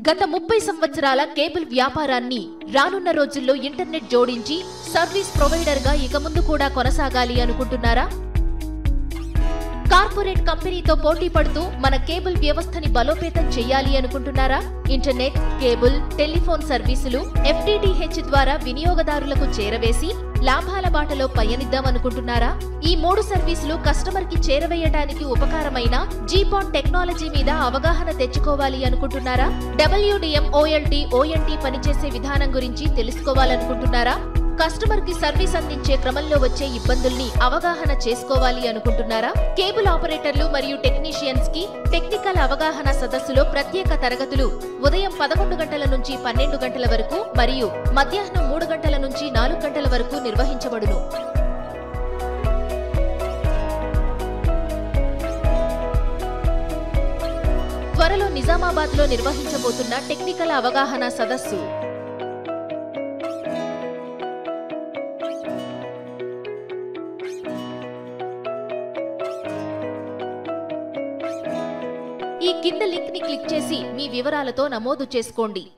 గత ముప్పై సంవత్సరాల కేబుల్ వ్యాపారాన్ని రానున్న రోజుల్లో ఇంటర్నెట్ జోడించి సర్వీస్ ప్రొవైడర్గా ఇక ముందు కూడా కొనసాగాలి అనుకుంటున్నారా కార్పొరేట్ కంపెనీతో పోటీ పడుతూ మన కేబుల్ వ్యవస్థని బలోపేతం చేయాలి అనుకుంటున్నారా ఇంటర్నెట్ కేబుల్ టెలిఫోన్ సర్వీసులు ఎఫ్టిటిహెచ్ ద్వారా వినియోగదారులకు చేరవేసి లాభాల బాటలో పయనిద్దాం అనుకుంటున్నారా ఈ మూడు సర్వీసులు కస్టమర్ కి చేరవేయడానికి ఉపకారమైన జీపాన్ టెక్నాలజీ మీద అవగాహన తెచ్చుకోవాలి అనుకుంటున్నారా డబ్ల్యూడిఎం ఓఎల్టీ ఓఎన్టీ పనిచేసే విధానం గురించి తెలుసుకోవాలనుకుంటున్నారా కస్టమర్ కి సర్వీస్ అందించే క్రమంలో వచ్చే ఇబ్బందుల్ని అవగాహన చేసుకోవాలి అనుకుంటున్నారా కేబుల్ ఆపరేటర్లు మరియు టెక్నీషియన్స్ కి టెక్నికల్ అవగాహన సదస్సులో ప్రత్యేక తరగతులు ఉదయం పదకొండు గంటల నుంచి పన్నెండు గంటల వరకు మరియు మధ్యాహ్నం మూడు గంటల నుంచి నాలుగు గంటల వరకు నిర్వహించబడును త్వరలో నిజామాబాద్ లో నిర్వహించబోతున్న టెక్నికల్ అవగాహన సదస్సు ఈ కింద లింక్ ని క్లిక్ చేసి మీ వివరాలతో నమోదు చేసుకోండి